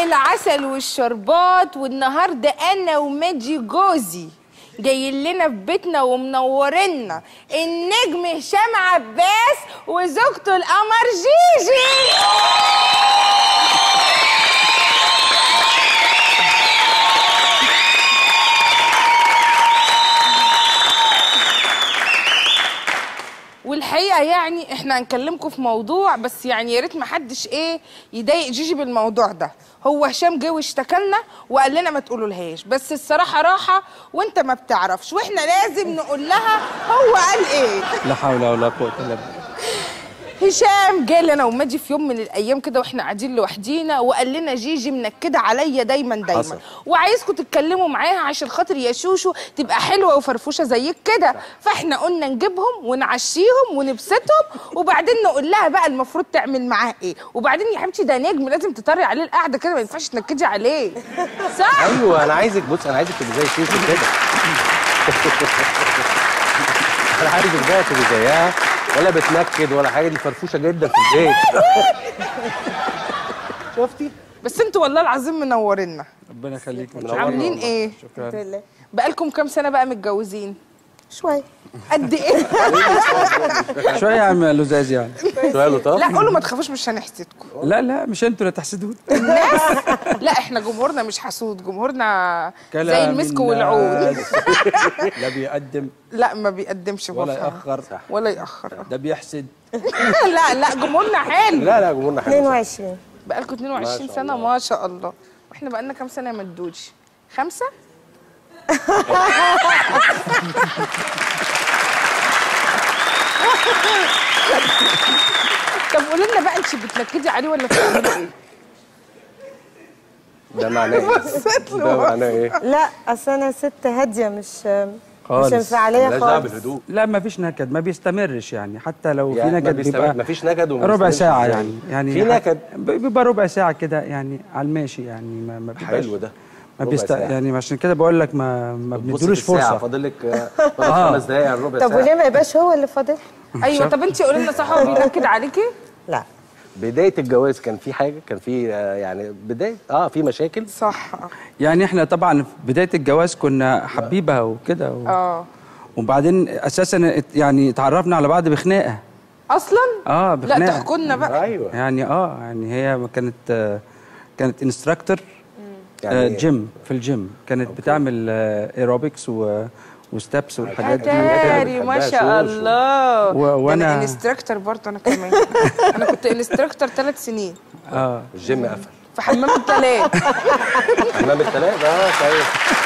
العسل والشربات والنهارده انا وماجي جوزي جايين لنا في بيتنا ومنورنا النجم هشام عباس وزوجته القمر جيجي والحقيقه يعني احنا هنكلمكم في موضوع بس يعني يا ريت ما حدش ايه يضايق جيجي بالموضوع ده هو هشام جه واشتكى لنا وقال لنا ما تقولولهاش بس الصراحه راحه وانت ما بتعرفش واحنا لازم نقول لها هو قال ايه لا حول ولا قوة إلا بالله هشام جه لنا وماجي في يوم من الايام كده واحنا قاعدين لوحدينا وقال لنا جيجي منكده عليا دايما دايما حصل. وعايزكم تتكلموا معاها عشان خاطر يا شوشو تبقى حلوه وفرفوشه زيك كده فاحنا قلنا نجيبهم ونعشيهم ونبسطهم وبعدين نقول لها بقى المفروض تعمل معاها ايه وبعدين يا حبيبتي ده نجم لازم تطري عليه القعده كده ما ينفعش تنكدي عليه صح ايوه انا عايزك بص انا عايزك تبقي زي شيشو كده انا عايزك بقى تبقي زيها ولا بتنكد ولا حاجه دي فرفوشه جدا في البيت شفتي بس انتوا والله العظيم منورينا ربنا يخليك منورنا عاملين والله. ايه شكرا بقالكم كام سنه بقى متجوزين شوي قد ايه شوية يا عم لزاز يعني شويه لطاف لا قولوا ما تخافوش مش هنحسدكم لا لا مش انتوا اللي تحسدون الناس لا احنا جمهورنا مش حسود جمهورنا زي كلام المسك والعود الناس. لا بيقدم لا ما بيقدمش هو ولا فعلا. يأخر ولا يأخر ده بيحسد لا لا جمهورنا حلو لا لا جمهورنا حلو 22 بقالكم 22 شاء سنة الله. ما شاء الله واحنا بقالنا كام سنة يا مدوجي خمسة طب قولي لنا بقى انت بتنكدي عليه ولا بتعملي ايه؟ ده معناه ايه؟ بصيت له ده معناه ايه؟ لا اصل انا ست هاديه مش خالص. مش انفعاليه مالهاش دعوه خالص بالهدوء لا ما فيش نكد ما بيستمرش يعني حتى لو في يعني ما نكد بيستمر- بيبقى ما فيش نكد وما ربع بيستمرش ساعة إزاي؟ يعني يعني في نكد بيبقى ربع ساعة كده يعني على الماشي يعني ما ما بيبقاش حلو ده ما ربع بيست ساعة. يعني عشان كده بقول لك ما ما بص بنديلوش في الساعة، فرصة فاضل لك آه، فاضل خمس دقايق على ربع طب ساعه وليه ما يبقاش هو اللي فاضل ايوه طب انت قولي لنا صح هو بينكد عليكي؟ لا بدايه الجواز كان في حاجه كان في آه، يعني بدايه اه في مشاكل صح يعني احنا طبعا في بداية الجواز كنا حبيبها وكده و... اه وبعدين اساسا ات- يعني اتعرفنا على بعض بخناقة اصلا؟ اه لا بخناقة تحكوا لنا بقى ايوه يعني اه يعني هي كانت آه، كانت انستراكتور يعني آه جيم في الجيم كانت بتعمل آه ايروبكس و وستبس والحاجات دي اتاري ما بتحبها شاء شوشو. الله و- ده انا وأنا- انستراكتور برضه انا كمان انا كنت انستراكتور ثلاث سنين اه الجيم قفل في حمام الثلاث حمام الثلاث اه كويس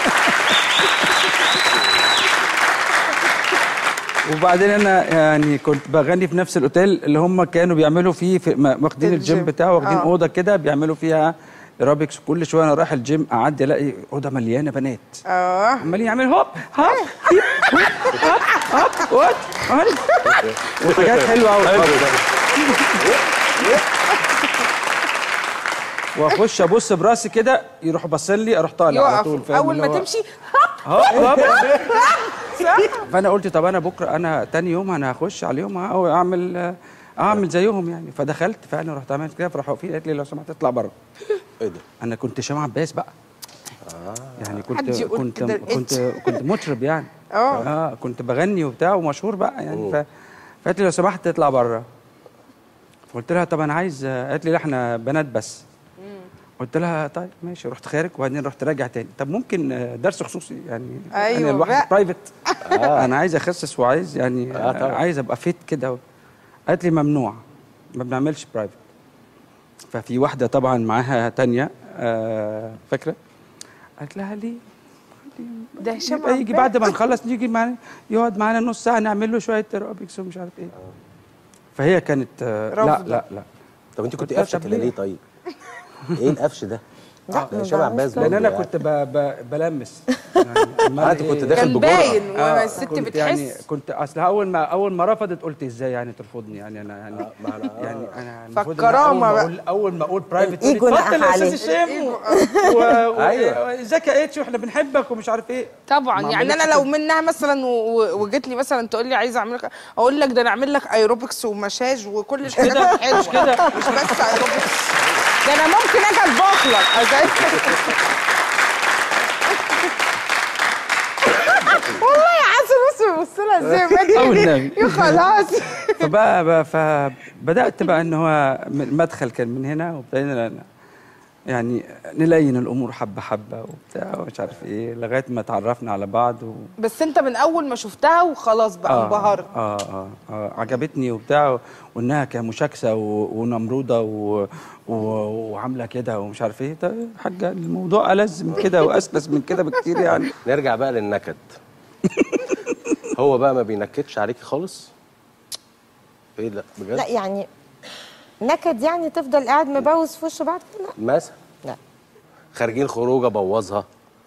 وبعدين انا يعني كنت بغني في نفس الاوتيل اللي هم كانوا بيعملوا فيه في ما- واخدين الجيم. الجيم بتاعه واخدين آه. اوضه كده بيعملوا فيها ايروبكس كل شويه انا رايح الجيم اعدي الاقي اوضه مليانه بنات اه عمالين يعملوا هوب هوب هيب، هوب هوب هوب وات هوب. وحاجات حلوه قوي حلو ده واخش ابص براسي كده يروح باصين لي اروح طالع على طول يقف فاهم اول اللي ما هو تمشي هوب هوب فانا قلت طب انا بكره انا تاني يوم انا هخش عليهم أو اعمل اعمل زيهم يعني فدخلت فعلا رحت عملت كده فراحوا واقفين قالت لي لو سمحت اطلع بره ايه ده؟ انا كنت هشام عباس بقى يعني كنت حد يقول كنت كده كنت كنت مطرب يعني اه. اه كنت بغني وبتاع ومشهور بقى يعني ف فقالت لي لو سمحت اطلع بره فقلت لها طب انا عايز قالت لي لا احنا بنات بس قلت لها طيب ماشي رحت خارج وبعدين رحت راجع تاني طب ممكن آه، درس خصوصي يعني أيوة انا بقى. لوحدي برايفت انا عايز اخسس وعايز يعني آه، طبعا. عايز ابقى فيت كده قالت لي ممنوع ما بنعملش برايفت ففي واحده طبعا معاها تانية آه، فاكره قالت لها ليه ده هشام يبقى يجي عباس. بعد ما نخلص يجي معانا يقعد معانا نص ساعه نعمل له شويه ايروبكس ومش عارف ايه فهي كانت آه، لا رافضة. لا لا طب انت كنت كنت قافشه طب كده ليه؟ ليه طيب؟ ايه القفش ده؟ لا، ده ما هشام بعملش عباس كده. لان برضه انا يعني. كنت ب... ب... بلمس يعني أمال آه، انت كنت إيه؟ داخل كان بجرأة. باين آه، والست كنت بتحس يعني كنت اصل اول ما اول ما رفضت قلت ازاي يعني ترفضني يعني انا يعني ما أنا- يعني انا المفروض إن فالكرامة أول ما بقى. اقول اول ما اقول برايفت الإيجو نقح اتفضل يا عليه. استاذ الشام و- و- أيوة. ازيك يا اتش واحنا بنحبك ومش عارف ايه طبعا ما يعني انا عملتش لو كده. منها مثلا و- و- وجيت لي مثلا تقول لي عايزه اعمل لك اقول لك ده انا اعمل لك ايروبكس ومساج وكل الحاجات الحلوه كده. مش بس ايروبكس ده انا ممكن اجي اطبخ لك اساسا والله يا عسل بص بص لها ازاي أو ما النبي. يا خلاص فبقى بقى فبدات بقى ان هو م- المدخل كان من هنا وابتدينا ن- يعني نلين الامور حبه حبه وبتاع ومش عارف ايه لغايه ما تعرفنا على بعض و... بس انت من اول ما شفتها وخلاص بقى انبهرت آه, اه اه عجبتني وبتاع وانها كمشاكسه و... ونمروده و... و... وعامله كده ومش عارف ايه طيب يا حاجه الموضوع ألذ من كده واسلس من كده بكتير يعني نرجع بقى للنكد هو بقى ما بينكدش عليكي خالص ايه لا بجد لا يعني نكد يعني تفضل قاعد مبوس في وش بعض لا مثلا لا خارجين خروجه بوظها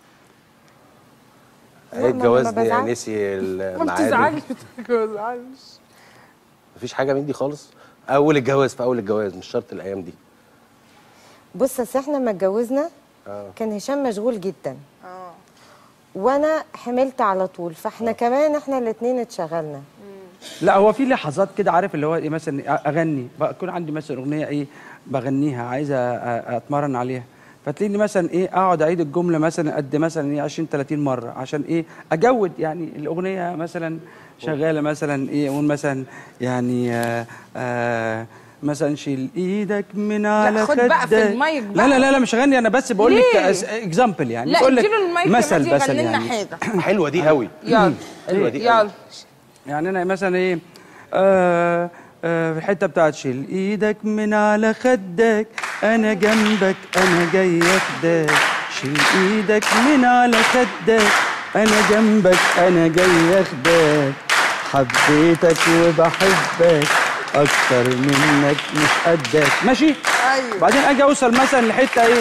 لا، ايه ما- الجواز ما دي بزعلش. نسي ما الميعاد بتزعلش ما بتزعلش مفيش حاجه من دي خالص اول الجواز في اول الجواز مش شرط الايام دي بص اصل احنا لما اتجوزنا اه كان هشام مشغول جدا اه وانا حملت على طول فاحنا كمان احنا الاثنين اتشغلنا لا هو في لحظات كده عارف اللي هو ايه مثلا اغني بكون عندي مثلا اغنيه ايه بغنيها عايزه أ- اتمرن عليها فتلاقيني مثلا ايه اقعد اعيد الجمله مثلا قد مثلا ايه 20 30 مره عشان ايه اجود يعني الاغنيه مثلا شغاله مثلا ايه اقول مثلا يعني آه آه مثلا شيل ايدك من على خد بقى في خدك. المايك لا بقى. لا لا لا مش غني انا بس بقول لك ليه؟ اكزامبل يعني لا بقول لك اديله المايك يا مثل مادي مثل يغني لنا يعني حاجه حلوه دي قوي يلا حلوه دي يلا قوي. يعني انا مثلا ايه آه آه في الحته بتاعت شيل ايدك من على خدك انا جنبك انا جاي اخدك شيل ايدك من على خدك انا جنبك انا جاي اخدك حبيتك وبحبك اكتر منك مش قدك ماشي ايوه بعدين اجي اوصل مثلا لحته ايه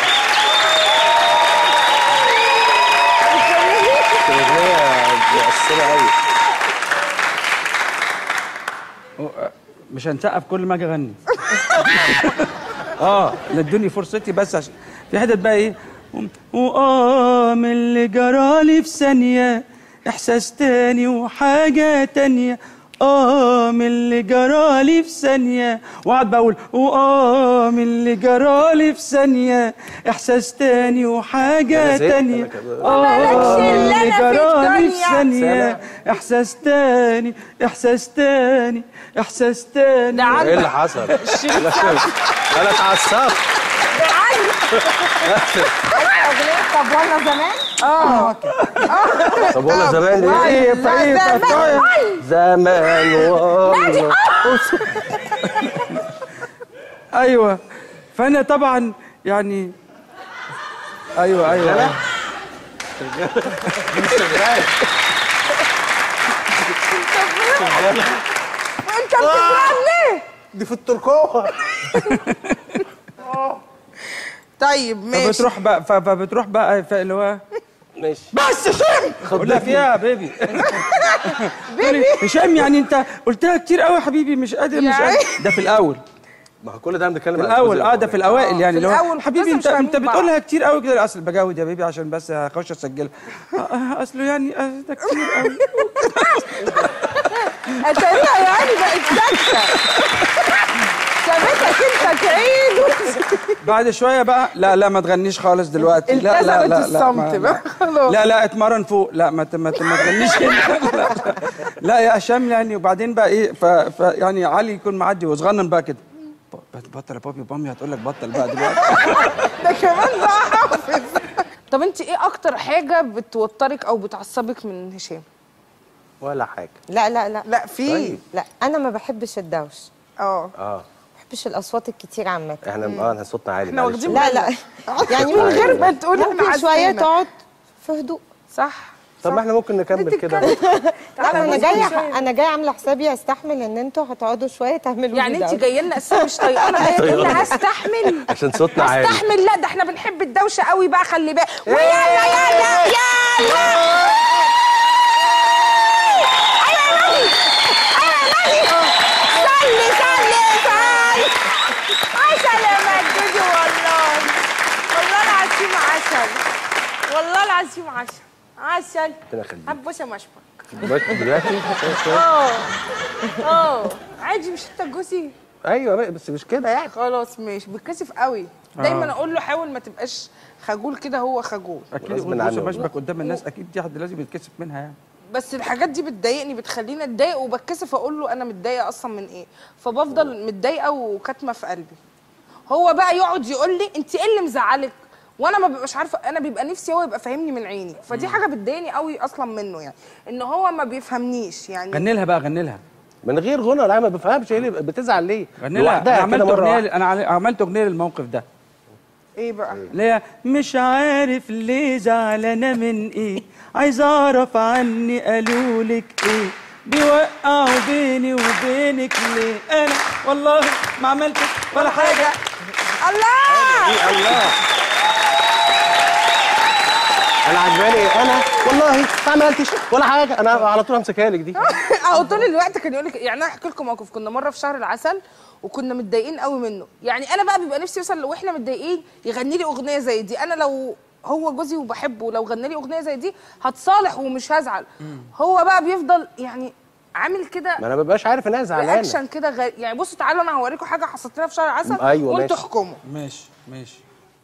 الاغنيه مؤثره قوي مش هنسقف كل ما اجي اغني اه لا ادوني فرصتي بس عشان في حتت بقى ايه واه من اللي جرالي في ثانيه احساس تاني وحاجه تانيه اه من اللي جرالي في ثانيه واقعد بقول واه من اللي جرالي في ثانيه احساس تاني وحاجه أنا زهقت، تانيه أنا كده. اه مالكش من إلا اللي أنا في جرالي في الدنيا. ثانيه احساس تاني احساس تاني احساس تاني ده عندك ايه اللي حصل؟ انا اتعصبت اغنيه طب وانا زمان اه طب وانا زمان ايه ايه؟ فايه لا، فتاية زمان والله ايوه فانا طبعا يعني ايوه ايوه انت بتسرق ليه دي في التركوه طيب ماشي فبتروح بقى ف- فبتروح بقى ف- اللي هو ماشي بس هشام اقول لها فيها يا بيبي بيبي هشام يعني انت قلتها كتير قوي يا حبيبي مش قادر مش يعني؟ قادر ده في الاول ما هو كل ده بنتكلم في على الاول الجزء اه ده في الاوائل يعني في اللي هو الأول حبيبي لسه انت مش انت فاهمين بعض. بتقولها كتير قوي كده اصل بجاود يا بيبي عشان بس اخش اسجلها آه، آه، اصله يعني آه، ده كتير قوي اتاريها يعني بقت ساكته سابتك انت تعيد بعد شويه بقى لا لا ما تغنيش خالص دلوقتي لا لا لا التزمت لا الصمت ما- بقى خلاص لا لا اتمرن فوق لا ما ت- ما ت- ما تغنيش هنا لا, لا, لا يا هشام يعني وبعدين بقى ايه ف, ف يعني علي يكون معدي وصغنن بقى كده ب- بطل يا بابي ومامي هتقول لك بطل بقى دلوقتي ده كمان بقى حافظ طب انت ايه اكتر حاجه بتوترك او بتعصبك من هشام ولا حاجه لا لا لا لا في طيب. لا انا ما بحبش الدوش اه اه ما بحبش الاصوات الكتير عامه احنا اه احنا صوتنا عالي احنا معلش. واخدين لا لا يعني من غير ما تقول احنا ممكن شويه عارفينك. تقعد في هدوء صح طب ما احنا ممكن نكمل كده لا انا جايه انا جايه عامله حسابي استحمل ان انتوا هتقعدوا شويه تعملوا يعني لي انت دوشة. جايه لنا اساسا مش طيقانه جايه تقول لنا هستحمل عشان صوتنا عالي هستحمل لا ده احنا بنحب الدوشه قوي بقى خلي بالك ويلا يلا يلا صلي صلي صلي عسل يا مجدي والله والله العظيم عسل والله العظيم عسل عسل ربنا يخليك. هبوسه مشبك دلوقتي دلوقتي اه اه عادي مش انت جوزي ايوه بقى، بس مش كده يعني خلاص ماشي بتكسف قوي دايما اقول له حاول ما تبقاش خجول كده هو خجول اكيد غصب بص عنه. بشبك قدام الناس اكيد دي حد لازم يتكسف منها يعني بس الحاجات دي بتضايقني بتخليني اتضايق وبتكسف اقول له انا متضايقه اصلا من ايه فبفضل متضايقه وكاتمه في قلبي هو بقى يقعد يقول لي انت ايه اللي مزعلك وانا ما ببقاش عارفه انا بيبقى نفسي هو يبقى فاهمني من عيني فدي حاجه بتضايقني قوي اصلا منه يعني ان هو ما بيفهمنيش يعني غني لها بقى غني لها من غير غنى لا ما بفهمش ايه اللي بتزعل ليه غني لها انا لوحدها عملت كده مره اغنيه واحدة. انا عل- عملت اغنيه للموقف ده ايه بقى اللي هي مش عارف ليه زعلانه من ايه عايز اعرف عني قالوا لك ايه بيوقعوا بيني وبينك ليه انا والله ما عملتش ولا حاجه الله ايه الله انا عجباني انا والله ما عملتش ولا حاجه انا على طول امسكها لك دي اهو طول الوقت كان يقول لك يعني انا احكي لكم موقف كنا مره في شهر العسل وكنا متضايقين قوي منه يعني انا بقى بيبقى نفسي مثلا لو احنا متضايقين يغني لي اغنيه زي دي انا لو هو جوزي وبحبه لو غنى لي اغنيه زي دي هتصالح ومش هزعل هو بقى بيفضل يعني عامل كده ما انا ما ببقاش عارف ان انا زعلانه رياكشن كده غير يعني بصوا تعالوا انا هوريكم حاجه حصلت لنا في شهر العسل أيوة، وانتوا ماشي. احكموا ماشي ماشي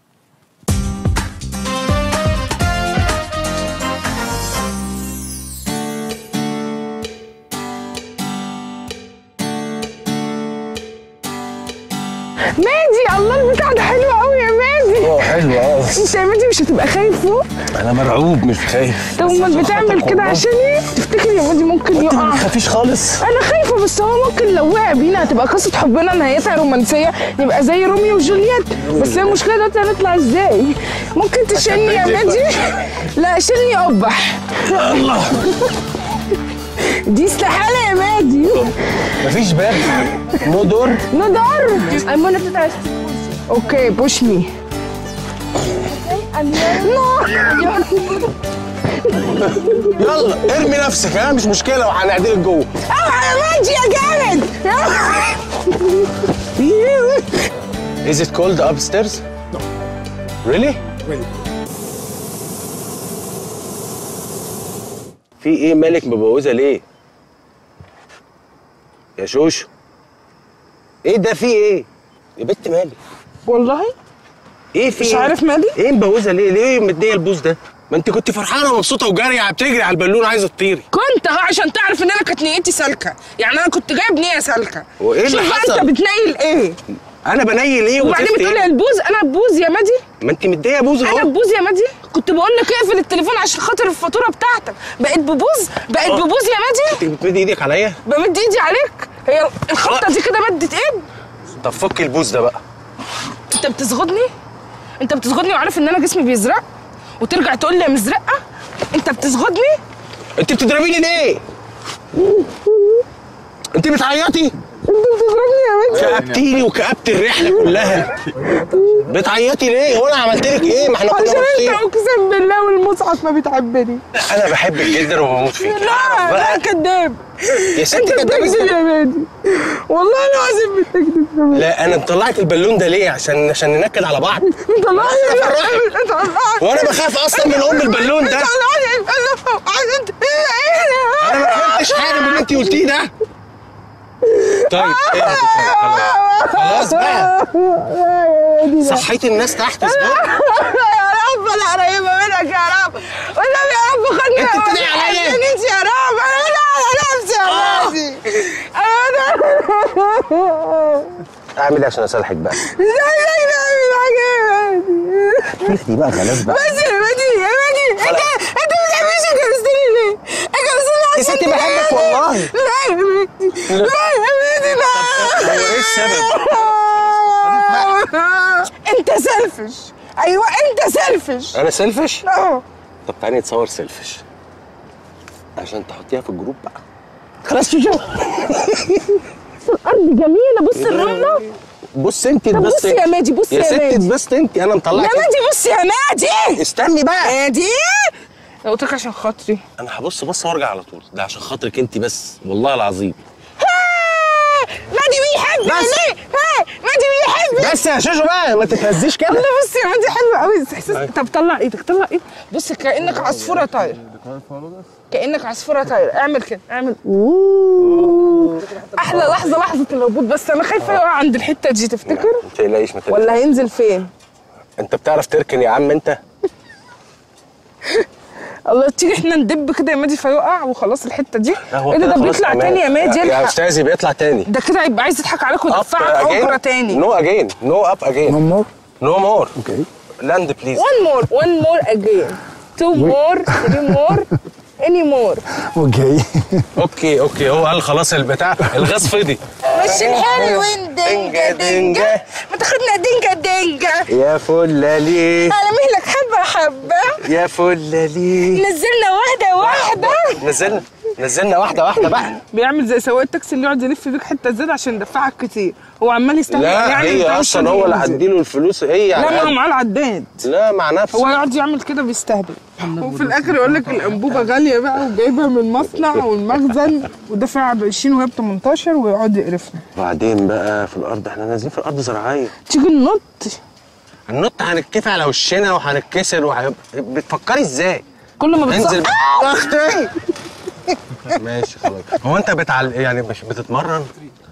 مادي الله البتاع ده حلو قوي يا مادي اه حلو اه انت يا مادي مش هتبقى خايف فوق انا مرعوب مش خايف طب امال بتعمل كده عشان ايه تفتكر يا مادي ممكن يقع خافيش خالص انا خايفه بس هو ممكن لو وقع بينا هتبقى قصه حبنا نهايتها رومانسيه نبقى زي روميو وجولييت بس هي المشكله دلوقتي هنطلع ازاي ممكن تشيلني يا مادي لا شيلني قبح الله دي استحاله يا مادي مفيش باب نو دور ندار I'm gonna put our اوكي بوش مي يلا ارمي نفسك ها مش مشكله وهنعدلك جوه اوعى يا ماجي يا جامد Is it cold upstairs? No. Really? في ايه مالك مبوزه ليه؟ يا شوشو ايه ده في ايه؟ يا بنت مالك والله ايه في مش إيه؟ عارف مالي؟ ايه مبوزه ليه؟ ليه مديه البوز ده؟ ما انت كنت فرحانه ومبسوطه وجاريه بتجري على البالون عايزه تطيري كنت اهو عشان تعرف ان انا كانت نيتي سالكه يعني انا كنت جايب نيه سالكه هو إيه اللي شوف بقى حصل؟ انت بتنيل ايه انا بنيل ايه وبعدين وزفت بتقولي ايه؟ البوز انا بوز يا مادي ما انت مديه بوز انا اهو ببوز يا مادي كنت بقول لك اقفل التليفون عشان خاطر الفاتوره بتاعتك بقيت ببوز بقيت آه. ببوز يا مادي انت بتمدي ايدك عليا؟ بمد ايدي عليك هي الخبطه دي كده مدت ايد طب فك البوز ده بقى انت بتزغدني انت بتزغدني وعارف ان انا جسمي بيزرق وترجع تقول لي يا مزرقه انت بتزغدني انت بتضربيني ليه؟ انت بتعيطي؟ انت بتضربني يا مادي كأبتيني وكأبت الرحلة كلها بتعيطي ليه؟ هو انا عملت لك ايه؟ ما احنا كنا عشان مبسوطين انت اقسم بالله والمصحف ما بتحبني انا بحبك جدا وبموت فيك لا لا كداب يا ست انت كدابة بتكذب ازاي؟ يا مادي والله العظيم بتكذب يا مادي لا انا طلعت البالون ده ليه؟ عشان عشان ننكد على بعض انت لا انت لا وانا بخاف اصلا من ام البالون ده انا ما فهمتش حاجه من اللي انت قلتيه ده طيب ايه خلاص خلاص بقى صحيت الناس تحت اصبر يا رب انا قريبه منك يا رب والنبي يا رب خدني انت بتدعي عليا؟ انت يا رب انا بدعي على نفسي يا مادي انا بدعي اعمل ايه عشان اصالحك بقى ازاي نعمل حاجه يا مادي اختي بقى خلاص بقى بس يا مادي يا مادي انت انت ما بتحبنيش اتجوزتني ليه؟ اتجوزتني يا عشان ستي بحبك تضايقني. والله. لا يا مادي لا يا مادي لا هو ايه السبب؟ انت سلفش ايوه انت سلفش انا سيلفش؟ اه طب تعالي نتصور سيلفش عشان تحطيها في الجروب بقى خلاص شوشو الارض جميله بص الرمله بص انت طب تبص بص يا ماجي بص يا يا ست ماجي اتبسط انت انا يا مطلعك ماجي بص يا ماجي استني بقى ماجي انا قلت لك عشان خاطري انا هبص بص وارجع على طول ده عشان خاطرك انت بس والله العظيم ماجي بيحبني بس. ليه؟ ها، ماجي بيحبني بس يا شوشو بقى ما تتهزيش كده لا بس يا مادي حلوه قوي احساس طب طلع ايدك طلع ايدك بص كانك عصفوره طايره كانك عصفوره طايره اعمل كده اعمل أوه. احلى لحظه لحظه الهبوط بس انا خايفه يقع عند الحته دي تفتكر ما تقلقيش ما تقلقيش ولا هينزل فين انت بتعرف تركن يا عم انت الله تيجي احنا ندب كده يا مادي فيقع وخلاص الحته دي هو ايه ده كده ده خلاص بيطلع أمان. تاني يا مادي يا الحق استاذي بيطلع تاني ده كده هيبقى عايز يضحك عليك ويدفعك اوبرا تاني نو اجين نو اب اجين One more? نو مور Okay. لاند بليز one more one more again two more three more any more Okay. اوكي اوكي هو قال خلاص البتاع الغاز فضي مش الحلوين دنجا دنجا ما تاخدنا دنجا دنجا يا فلالي على مهلك حبه حبه يا فلالي نزلنا واحده واحده نزلنا نزلنا واحده واحده بقى بيعمل زي سواق التاكسي اللي يقعد يلف بيك حته زياده عشان يدفعك كتير هو عمال يستهبل لا يعني هي أنت مش اصلا هو اللي هتنزل. هديله الفلوس هي لا ما هو يعني معاه العداد لا مع نفسه هو يقعد يعمل كده بيستهبل وفي الاخر يقول لك الانبوبه غاليه بقى وجايبها من مصنع والمخزن ودافع ب 20 وهي ب 18 ويقعد يقرفنا وبعدين بقى في الارض احنا نازلين في الارض زراعيه تيجي ننط هننط هنتكفي على وشنا وهنتكسر وهيبقى بتفكري ازاي؟ كل ما بتصحى انزل يا اختي ماشي خلاص هو انت بتعل يعني مش بتتمرن؟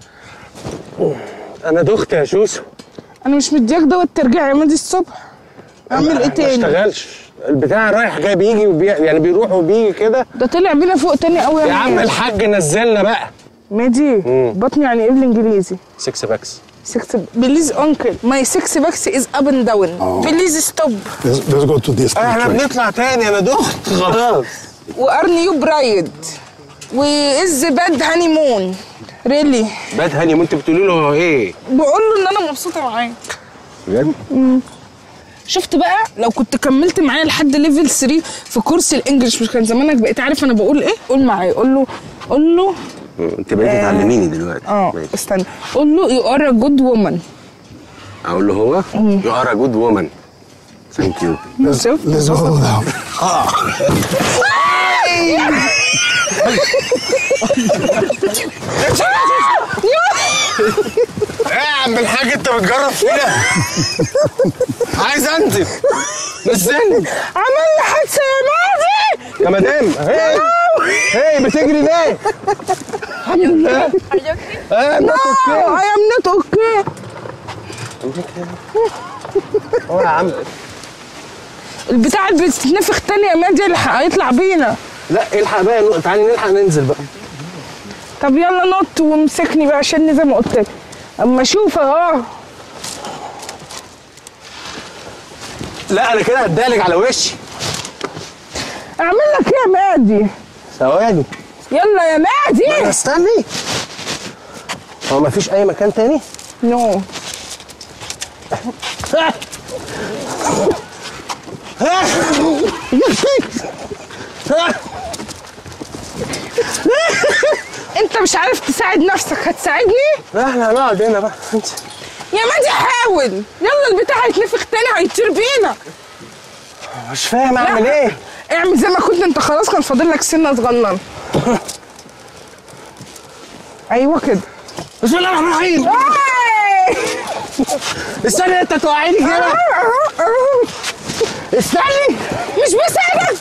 انا دخت يا شوسو انا مش مدياك دوت ترجع يا مادي الصبح اعمل ايه ما تاني اشتغلش البتاع رايح جاي بيجي وبي... يعني بيروح وبيجي كده ده طلع بينا فوق تاني قوي يا عم الحاج نزلنا بقى مادي بطني يعني ايه بالانجليزي 6 باكس سكس بليز انكل ماي سكس باكس از اب اند داون بليز ستوب Let's, let's go to this احنا picture. بنطلع تاني انا دخت خلاص وار نيو برايد وإز باد هاني مون ريلي باد هاني وانت بتقولي له هو ايه؟ بقول له ان انا مبسوطه معاك بجد؟ شفت بقى لو كنت كملت معايا لحد ليفل 3 في كورس الانجليش مش كان زمانك بقيت عارف انا بقول ايه قول معايا قول له قول له انت بقيتي تعلميني دلوقتي اه ماشي. استنى قول له يو ار ا جود وومن اقول له هو يو ار ا جود وومن ثانك يو Let's, let's go now. ايه يا عم الحاج انت بتجرب فينا عايز انزل نزلني عمل لي حادثه يا ماضي يا مدام هي هي بتجري ليه؟ الحمد لله اه نوت اوكي اي ام نوت اوكي هو يا عم البتاع اللي بتتنفخ تاني يا ماضي اللي هيطلع بينا لا الحق بقى نو- تعالي نلحق ننزل بقى طب يلا نط وامسكني بقى عشان زي ما قلت لك اما اشوف اهو لا انا كده هدالك على وشي اعمل لك ايه يا مادي ثواني يلا يا مادي استني هو مفيش اي مكان تاني؟ نو انت مش عارف تساعد نفسك هتساعدني لا احنا هنقعد هنا بقى انت يا مادي حاول يلا البتاع هيتنفخ تاني هيطير بينا مش فاهم اعمل ايه اعمل زي ما كنت انت خلاص كان فاضل لك سنه صغننه ايوه كده بسم الله الرحمن الرحيم آي! استني انت توقعيني كده استني مش بساعدك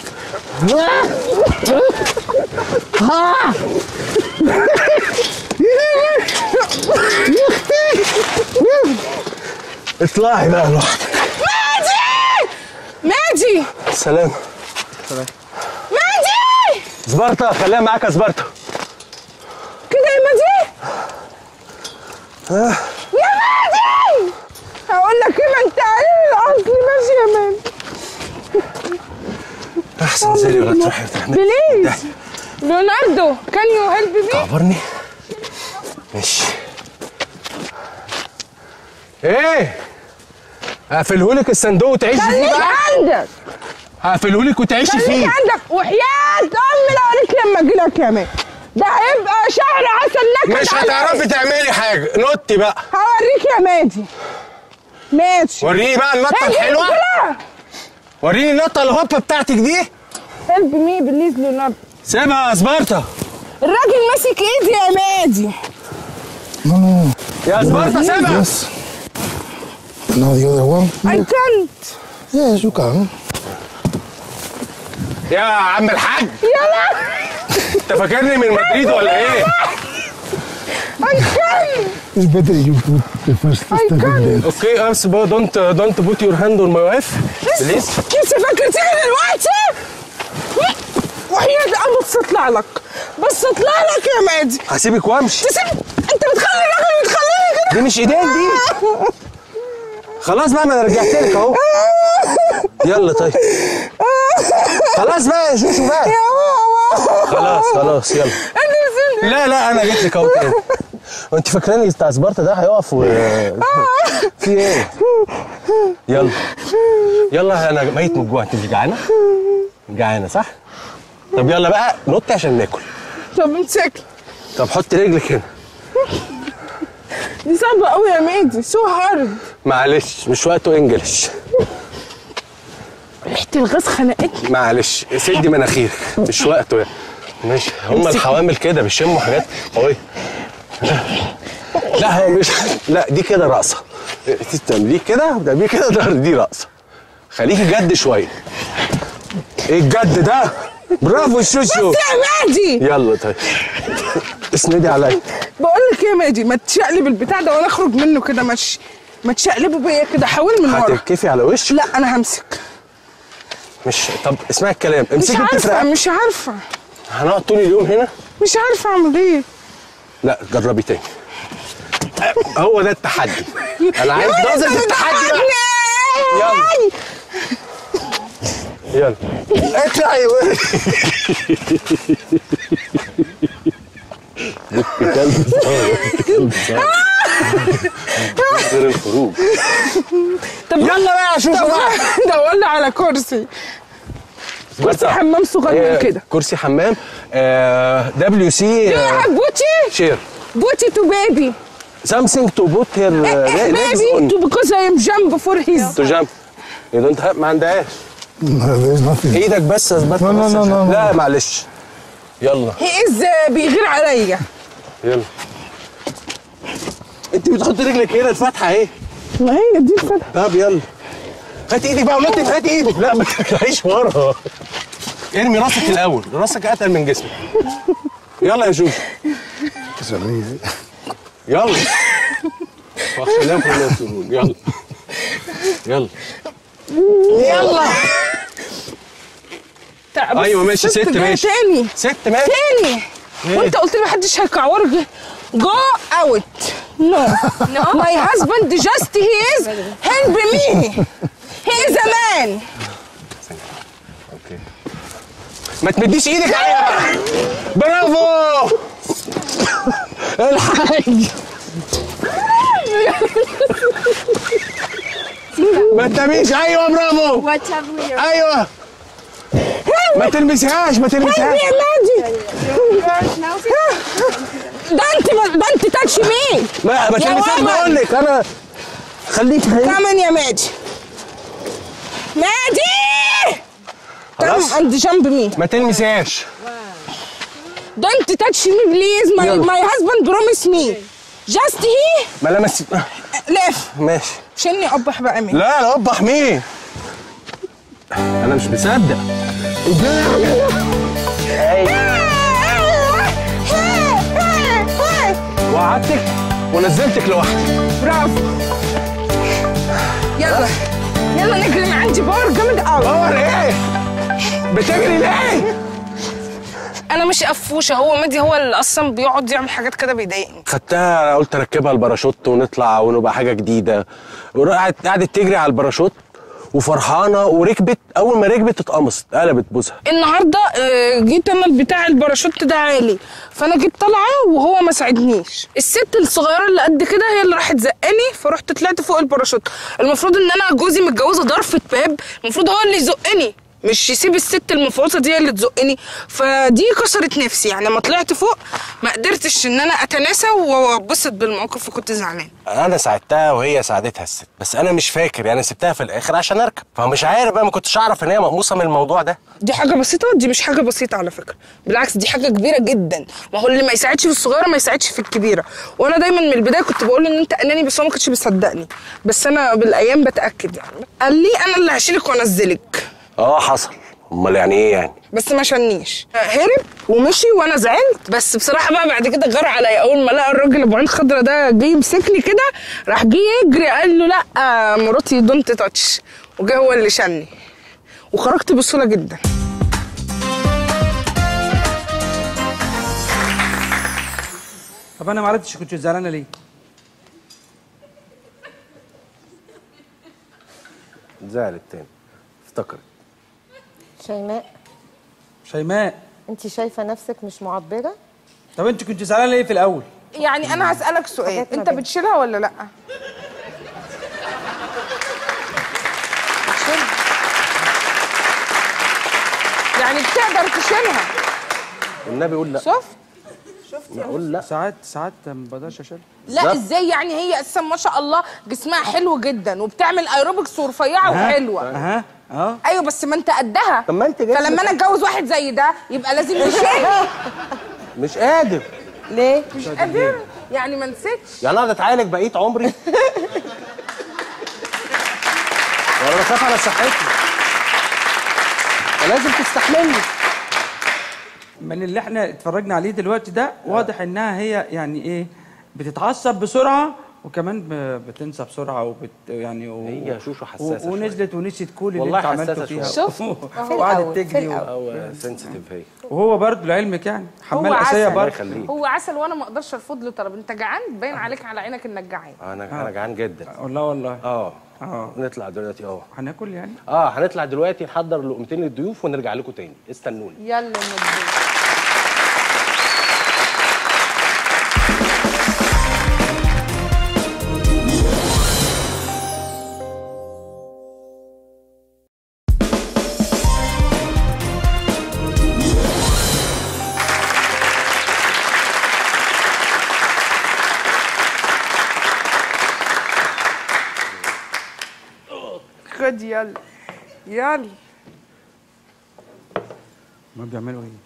اطلعي بقى لوحدك ماجي ماجي سلام ماجي سبارتا خليها معاك يا سبارتا كده يا ماجي يا ماجي هقول لك ايه ما انت قليل الاصل ماشي يا مان احسن زي ولا تروحي وتعملي بليز ليوناردو كان يو هيلب مي عبرني ماشي ايه هقفلهولك الصندوق وتعيشي فيه خليك بقى عندك هقفلهولك وتعيشي خليك فيه عندك وحياة امي لو قالت لما اجي لك يا مان ده هيبقى شهر عسل نكد مش عليك. هتعرفي تعملي حاجه نطي بقى هوريك يا مادي ماشي وريني بقى النطه هاجي الحلوه كده. وريني النطه الهوبه بتاعتك دي هيلب مي بليز ليوناردو سيبها يا سبارتا الراجل ماسك ايدي يا مادي No, no. يا سبارتا سيبها Yes. Now the other one. I can't Yes, you can. يا عم الحاج يلا انت فاكرني من مدريد ولا ايه؟ I can't It's better you put the first step in there. اوكي بس دونت دونت بوت يور هاند اون ماي وايف بليز لسه فاكر تيجي دلوقتي وحياة الله تطلع لك بس اطلع لك يا مادي هسيبك وامشي تسيب انت بتخلي الراجل بتخليني كده دي مش ايدين دي خلاص بقى ما انا رجعت لك اهو يلا طيب خلاص بقى يا شوشو بقى يا ماما خلاص خلاص يلا انت بتسيبني لا لا انا جيت لك اهو تاني وانت فاكراني بتاع سبارتا ده هيقف و في ايه؟ يلا يلا انا ميت من الجوع انت مش جعانه؟ جعانه صح؟ طب يلا بقى نط عشان ناكل طب امسك طب حط رجلك هنا دي صعبة قوي يا مادي سو هارد معلش مش وقته انجلش ريحة الغاز خنقتني معلش سدي مناخيرك مش وقته يعني ماشي هم الحوامل كده بيشموا حاجات قوية لا هو مش لا دي كده رقصة تعمليه كده وتعمليه كده ده- دي رقصة خليكي جد شوية ايه الجد ده؟ برافو الشوشو يا مادي يلا طيب اسندي عليا بقول لك ايه يا مادي ما تشقلب البتاع ده وانا اخرج منه كده ماشي ما تشقلبه بيا كده حاول من ورا هتتكفي على وشك لا انا همسك مش طب اسمعي الكلام مش امسكي عارفة التفرقة مش عارفة هنقعد طول اليوم هنا مش عارفة اعمل ايه لا جربي تاني هو ده التحدي انا عايز نظرة التحدي بقى يلا يلا اطلعي غير الخروج طب يلا بقى شوفوا بقى دور على كرسي كرسي بس- حمام صغير إيه، كده كرسي حمام دبليو سي يا بوتي شير بوتي تو بيبي something to put her uh, legs بيبي on تو because I am jump for his to jump you don't have ما عندهاش No, there's nothing. ايدك بس اثبت No, no, بس no, عشان- no, no. لا معلش يلا هي از بيغير عليا يلا انت بتحط رجلك هنا الفتحه اهي ما هي دي الفتحة طب يلا هات ايدك بقى ونط هات ايدك لا ما ترجعيش ورا ارمي راسك الاول راسك اتقل من جسمك يلا يا شوشو It's amazing. يلا واخليها في النص يلا يلا يلا تعب ايوه ماشي ست جاية ماشي تاني ست ماشي تاني وانت قلت لي محدش هيكعور جو اوت نو ماي هازبند جاست هي از هيلب مي هي از ا مان اوكي ما تمديش ايدك عليا بقى برافو الحاج ما تميش ايوه برافو Whatever you're ايوه ما تلمسهاش ما تلمسهاش يا ماجي now. ده انت ده انت تاتش مي ما ما يا تلمسهاش ولد. بقول لك انا خليك هي كمان يا ماجي ماجي خلاص. كم عند جنب مي ما تلمسهاش دونت تاتش مي بليز ماي يلا. ماي هازبند بروميس مي جاست هي ما لمس لف ماشي شني اقبح بقى مين لا لا قبح مين انا مش مصدق وقعدتك ونزلتك لوحدك برافو يلا يلا نجري من عندي باور جامد قوي باور ايه بتجري ليه انا مش قفوشه هو مدي هو اللي اصلا بيقعد يعمل حاجات كده بيضايقني خدتها قلت اركبها الباراشوت ونطلع ونبقى حاجه جديده وقعدت قعدت تجري على الباراشوت وفرحانه وركبت اول ما ركبت اتقمصت قلبت بوزها النهارده آه، جيت انا بتاع الباراشوت ده عالي فانا جيت طالعه وهو ما ساعدنيش الست الصغيره اللي قد كده هي اللي راحت زقني فرحت طلعت فوق الباراشوت المفروض ان انا جوزي متجوزه ضرفه باب المفروض هو اللي يزقني مش يسيب الست المفعوصه دي هي اللي تزقني فدي كسرت نفسي يعني لما طلعت فوق ما قدرتش ان انا اتناسى واتبسط بالموقف وكنت زعلان انا ساعدتها وهي ساعدتها الست بس انا مش فاكر يعني سبتها في الاخر عشان اركب فمش عارف بقى ما كنتش اعرف ان هي مقموصه من الموضوع ده دي حاجه بسيطه دي مش حاجه بسيطه على فكره بالعكس دي حاجه كبيره جدا ما هو اللي ما يساعدش في الصغيره ما يساعدش في الكبيره وانا دايما من البدايه كنت بقول له ان انت اناني بس هو ما كانش بيصدقني بس انا بالايام بتاكد يعني قال لي انا اللي هشيلك وانزلك اه حصل امال يعني ايه يعني بس ما شنيش هرب ومشي وانا زعلت بس بصراحه بقى بعد كده جرى عليا اول ما لقى الراجل ابو عين خضرا ده جه يمسكني كده راح جه يجري قال له لا مراتي دونت تاتش وجه هو اللي شني وخرجت بسهوله جدا طب انا ما عرفتش كنت زعلانه ليه زعلت تاني افتكرت شيماء شيماء انت شايفه نفسك مش معبره طب انت كنت زعلانه ليه في الاول يعني انا هسالك سؤال حاجات ما انت بين. بتشيلها ولا لا بتشيلها يعني بتقدر تشيلها والنبي يقول لا شفت يقول لا ساعات ساعات ما بقدرش اشيل لا بالظبط. ازاي يعني هي اساسا ما شاء الله جسمها حلو جدا وبتعمل ايروبكس ورفيعه وحلوه اها اه ايوه بس ما انت قدها طب ما انت جسمك- فلما انا اتجوز واحد زي ده يبقى لازم يشيلني مش قادر ليه مش قادر يعني ما نسيتش يعني اقعد اتعالج بقيه عمري ولا بخاف على صحتي لازم تستحملني من اللي احنا اتفرجنا عليه دلوقتي ده واضح انها هي يعني ايه بتتعصب بسرعه وكمان ب- بتنسى بسرعه وبت يعني و... هي شوشو و- حساسة شوية. ونزلت ونسيت كل اللي والله انت عملته حساسة فيها شوية. شفت؟ في وقعدت الأول، في تجري و... او سنسيتيف هي وهو برضه لعلمك يعني حمال هو اسيه عسل. الله برضه يخليك هو عسل وانا ما اقدرش ارفض له طلب انت جعان باين عليك على عينك انك جعان انا انا جعان جدا والله والله اه اه نطلع دلوقتي اه هناكل يعني اه هنطلع دلوقتي نحضر لقمتين للضيوف ونرجع لكم تاني استنوني يلا ندي خد يلا يلا ما بيعملوا ايه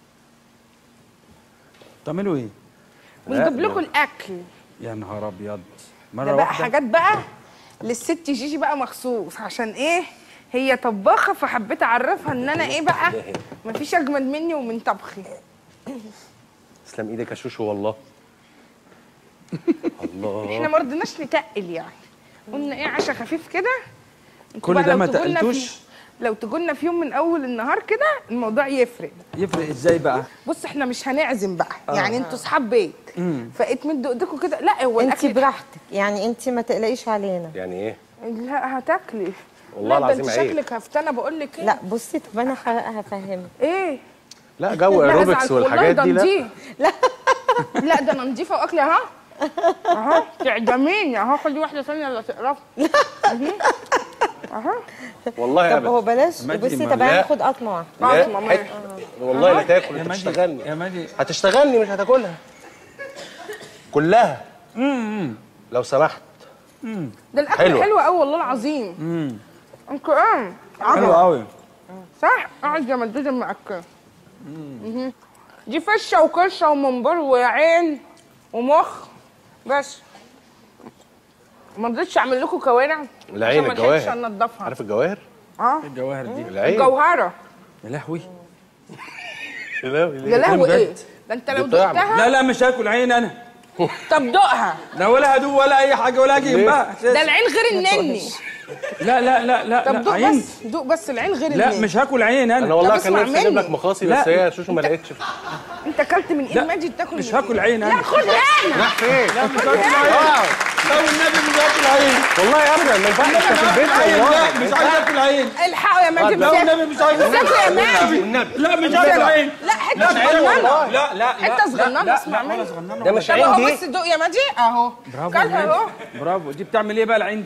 بتعملوا ايه ونجيب لكم الاكل يا نهار ابيض ده مره بقى واحده حاجات بقى للست جيجي بقى مخصوص عشان ايه هي طباخه فحبيت اعرفها ان انا ايه بقى مفيش اجمد مني ومن طبخي تسلم ايدك يا شوشو والله الله احنا ما رضيناش نتقل يعني قلنا ايه عشا خفيف كده انتوا كل بقى ده لو ما تجولنا في- تقلتوش؟ لو تجولنا في يوم من اول النهار كده الموضوع يفرق يفرق ازاي بقى بص احنا مش هنعزم بقى يعني انتوا صحاب بيت فاتمدوا ايديكم كده لا هو انت الاكل براحتك يعني انت ما تقلقيش علينا يعني ايه لا هتاكلي والله لا ده العظيم انت عيب. شكلك هفتانه بقول لك ايه لا بصي طب انا ه- هفهمك ايه لا جو لا ايروبكس أزعل. والحاجات والله دي ده لا نضيف. لا لا ده انا نضيفه واكلي اهو اهو تعدميني اهو خدي واحده ثانيه اللي تقرفي اهو والله طب هو ابدا بلاش مادي بصي ما- طب لا. هناخد قطمه واحده لا، عظمة، ماشي. حت- والله لا تاكل يا انت مادي تشتغلني يا مادي هتشتغلني مش هتاكلها كلها لو سمحت ده الاكل حلوة. حلو قوي والله العظيم انكم ايه حلو قوي صح قاعد يا مدود معك دي فشه وكرشه ومنبر وعين ومخ بس ما رضيتش اعمل لكم كوارع العين عشان ما لحقتش الجواهر انضفها عارف الجواهر اه الجواهر دي العين جوهره يا لهوي يا لهوي ايه ده انت لو دي طعم. دقتها لا لا مش هاكل عين انا طب دقها لا ولا هدوق ولا اي حاجه ولا اجي جنبها ده العين غير النني لا لا لا لا طب لا دوق عين بس دوق بس العين غير لا النني مش هاكل عين انا انا والله طب كان اسمع نفسي اجيب مني. لك مخاصي لا. بس هي شوشو ما لقيتش انت اكلت من ايد لا، ماجد تاكل مش من هاكل عين لا انا خد هنا راح فين؟ لا مش هاكل عين لو النبي مش هاكل عين والله ابدا ما ينفعش انت في البيت عين والله لا مش عايز اكل عين الحقوا يا ماجد لو سيب. النبي مش عايز سيبه يا ماجد والنبي لا مش هاكل عين لا حته لا عين صغننه والله لا لا حته صغننه اسمع ولا مني صغننه ده ولا- مش طب عين اهو دي بص دوق يا ماجي اهو برافو كلها يا اهو ماجد. برافو دي بتعمل ايه بقى العين دي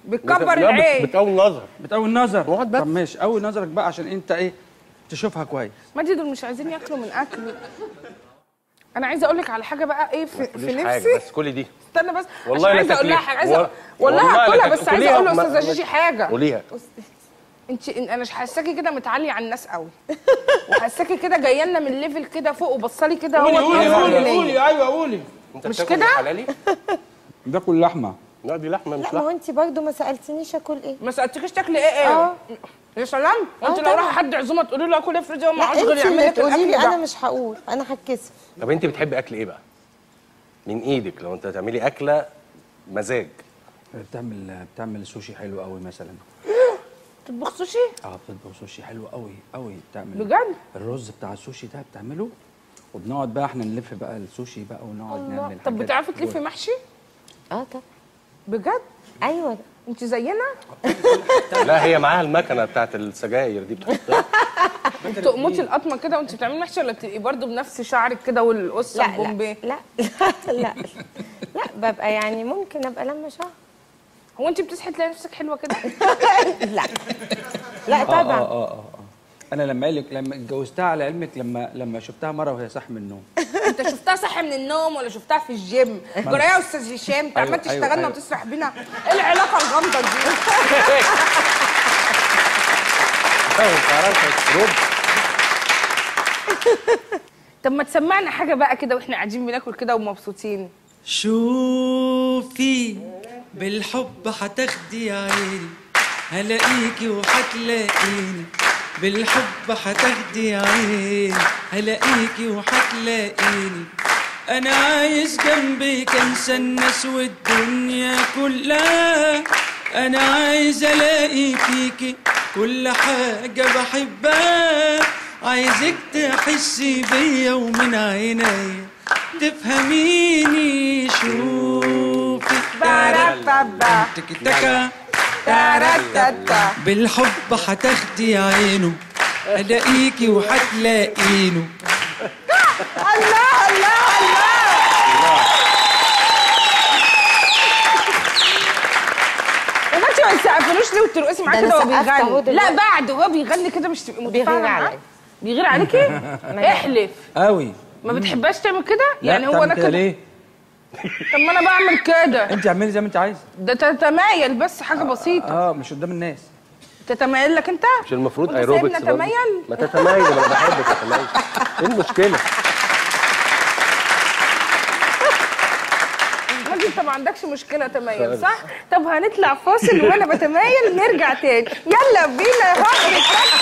بتكبر لا، بت- العين بتقوي النظر بتقوي النظر اقعد بس. طب ماشي قوي نظرك بقى عشان انت ايه تشوفها كويس ما دي دول مش عايزين ياكلوا من اكل انا عايزه اقول لك على حاجه بقى ايه في, في مفيش حاجه نفسي بس كل دي استنى بس والله عشان لا عايزه اقول لها تاكليها. حاجه عايزه و- والله والله لا هاكلها تاك- بس عايزه كليها. اقول ما- لاستاذه ما- جيجي حاجه قوليها انت انا مش حاساكي كده متعلي على الناس قوي وحاساكي كده جايه لنا من ليفل كده فوق وبصلي كده هو ايوه قولي انت مش بتاكل كده؟ حلالي باكل لحمه لا دي لحمه مش لا ما هو لحمه انت برضه ما سالتنيش اكل ايه ما سالتكيش تاكلي ايه ايه اه. يا سلام وانت اه لو طبعا. راح حد عزومه تقولي له اكل افرض هو ما لا عاوز غير انت يعمل اللي لك تقولي الاكل لي انا ده مش هقول انا هتكسف طب انت بتحبي اكل ايه بقى من ايدك لو انت تعملي اكله مزاج بتعمل بتعمل سوشي حلو قوي مثلا تطبخ سوشي اه بتطبخ سوشي حلو قوي قوي بتعمل بجد؟ الرز بتاع السوشي ده بتعمله وبنقعد بقى احنا نلف بقى السوشي بقى ونقعد الله نعمل طب حاجات بتعرفي تلفي جوه. محشي اه طب بجد ايوه انت زينا لا هي معاها المكنه بتاعت السجاير دي بتحطها تقمطي القطمه كده وانت بتعملي محشي ولا بتبقي برضه بنفس شعرك كده والقصه لا البومبي لا لا لا لا ببقى يعني ممكن ابقى لما شهر هو انت بتصحي تلاقي نفسك حلوه كده لا لا اه طبعا اه اه اه انا لما قالك لما اتجوزتها على علمك لما لما شفتها مره وهي صاحيه من النوم انت شفتها صاحيه من النوم ولا شفتها في الجيم جرايه يا استاذ هشام انت عمال أيوة، أيوة، تشتغلنا أيوة. وتسرح بينا ايه العلاقه الغامضه دي طب ما تسمعنا حاجه بقى كده واحنا قاعدين بناكل كده ومبسوطين شوفي بالحب هتاخدي عيني هلاقيكي وهتلاقيني بالحب هتاخدي عيني هلاقيكي وهتلاقيني انا عايز جنبك انسى الناس والدنيا كلها انا عايز الاقي فيكي كل حاجة بحبها عايزك تحسي بيا ومن عينيا تفهميني شوفي باراتاتا تك تكا تاراتاتا بالحب هتاخدي عينه الاقيكي وهتلاقينه الله الله الله يا بنتي ما تسقفلوش ليه وترقصي معاه ده كده أنا وهو سقفت أهو بيغني لا دلوقتي. بعد وهو بيغني كده مش تبقي بيغير متفاهمه معاه عليا. بيغير عليكي احلف قوي ما بتحبهاش تعمل كده يعني هو تعمل انا كده كده ليه طب ما انا بعمل كده انت اعملي زي ما انت عايزه ده تتمايل بس حاجه بسيطه اه مش قدام الناس تتمايل لك انت مش المفروض وانت ايروبكس سايبنا برضه؟ تميل ما تتميل انا بحبك تتميل ايه المشكله ما انت ما عندكش مشكله تميل صح طب هنطلع فاصل وانا بتمايل نرجع تاني يلا بينا يا هاي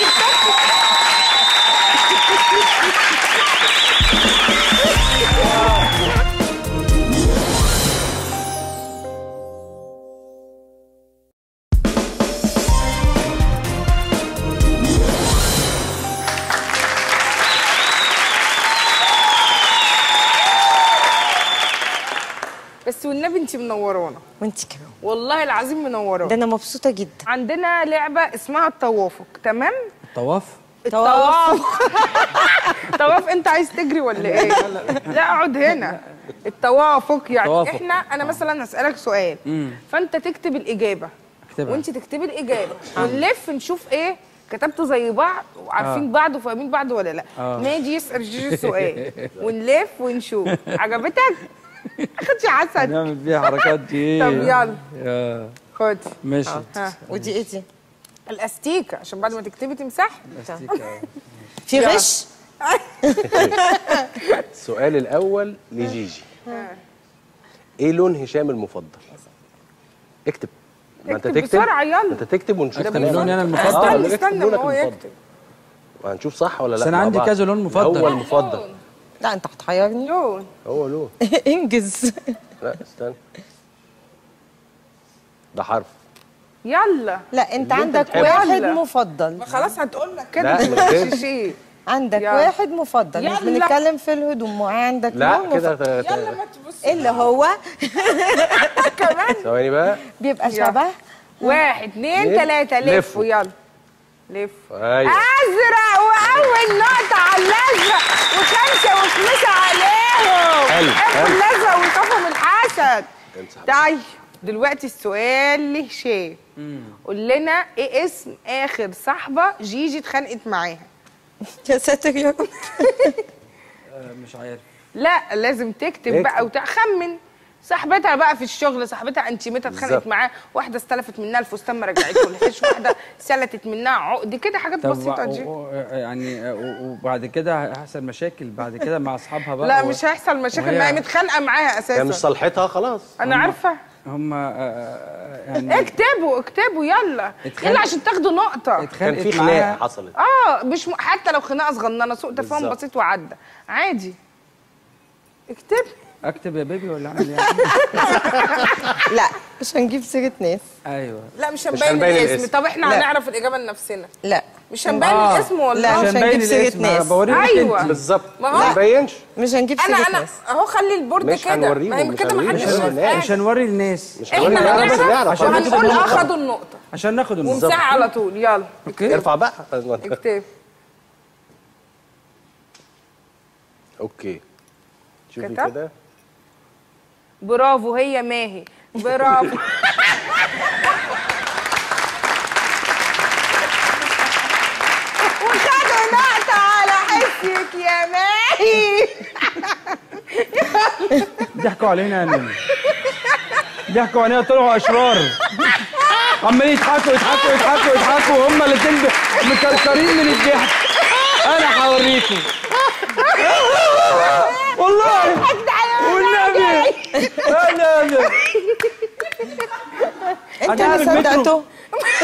بس والنبي انت منورانا وانت كمان والله العظيم ده منورانا انا مبسوطه جدا عندنا لعبه اسمها التوافق تمام طواف الطواف طواف انت عايز تجري ولا ايه لا اقعد هنا التوافق يعني توافق. احنا انا مثلا هسالك سؤال فانت تكتب الاجابه اكتبها. وانت تكتبي الاجابه ونلف نشوف ايه كتبتوا زي بعض وعارفين بعض وفاهمين بعض ولا لا ناجي يسال جيجي السؤال ونلف ونشوف عجبتك خدي عسل نعمل فيها حركات دي طب يلا يا خدي ماشي ها ودي ايه دي الاستيكه عشان بعد ما تكتبي تمسحي في غش السؤال الاول لجيجي ايه لون هشام المفضل اكتب ما انت اكتب تكتب بسرعة، يلا. ما انت تكتب ونشوف اكتب هنعمل. لوني انا آه، المفضل اكتب استنى استنى لونك ما هو المفضل. يكتب وهنشوف صح ولا لا بس أنا مع عندي بعض. كذا لون مفضل. هو المفضل لا انت هتحيرني لون هو لون انجز لا استنى ده حرف يلا لا انت اللي انت عندك بتحبه. واحد يلا. مفضل ما خلاص هتقول لك كده لا، من غير. مش شيء عندك يلا. واحد مفضل مش يلا. بنتكلم في الهدوم عندك لا لون كده مفضل. ت- ت- يلا ما تبص اللي هو ثواني بقى بيبقى يلا. شبه واحد اتنين لف. تلاتة لفوا. لفوا يلا لف ايوه ازرق واول نقطة على الازرق وخمسة وخمسة عليهم حلو، حبوا حلو. الازرق ويخافوا من الحسد امسح طيب دلوقتي السؤال لهشام قول لنا ايه اسم اخر صاحبه جيجي اتخانقت معاها يا ساتر يا رب آه، مش عارف لا لازم تكتب اكتب. بقى وتخمن صاحبتها بقى في الشغل صاحبتها انتيمتها اتخانقت بالظبط. معاه واحده استلفت منها الفستان ما رجعته لهاش واحده سلتت منها عقد كده حاجات طب بسيطه و- دي و- يعني آه، و- وبعد كده هيحصل مشاكل بعد كده مع اصحابها بقى لا و- مش هيحصل مشاكل وهي- ما هي متخانقه معاها هي مش اساسا صالحتها خلاص انا عارفه هم آه، آه، يعني اكتبوا اكتبوا يلا اتخانق- يلا عشان تاخدوا نقطه كان اتخانقت في خناقه معاها حصلت اه مش م... حتى لو خناقه صغننه سوء تفاهم بالظبط. بسيط وعدى عادي اكتب اكتب يا بيبي ولا اعمل ايه لا مش هنجيب سيره ناس ايوه لا مش مش هنبين هنبين الاسم الاسم. طب احنا لا. هنعرف الاجابه لنفسنا لا مش هنبين آه. الاسم والله لا، مش عشان هنجيب باين سيرة الاسم ناس. بوريك أيوة. انت بالظبط ما هو- ما تبينش مش هنجيب انا سيره انا ناس اهو خلي البورد مش كده هنوريهم، ما هي مش كده ما هنوريهم. حدش مش هنوريهم. شايفها مش هنوري الناس مش احنا هنوري هنعرف بس نعرف عشان خلاص. ناخد وهنقول النقطة. اخدوا النقطه عشان ناخد النقطة ومساحه على طول يلا اوكي ارفع بقى اكتب اوكي شوفي كتب؟ كده برافو هي ماهي برافو وخدوا نقطة على حسك يا ماهي ضحكوا علينا يا نمر ضحكوا علينا طلعوا اشرار عمالين يضحكوا يضحكوا يضحكوا يضحكوا هما الاتنين ب- مكركرين من الضحك انا هوريكم والله والنبي والنبي انت أنا اللي عارف مترو. صدقته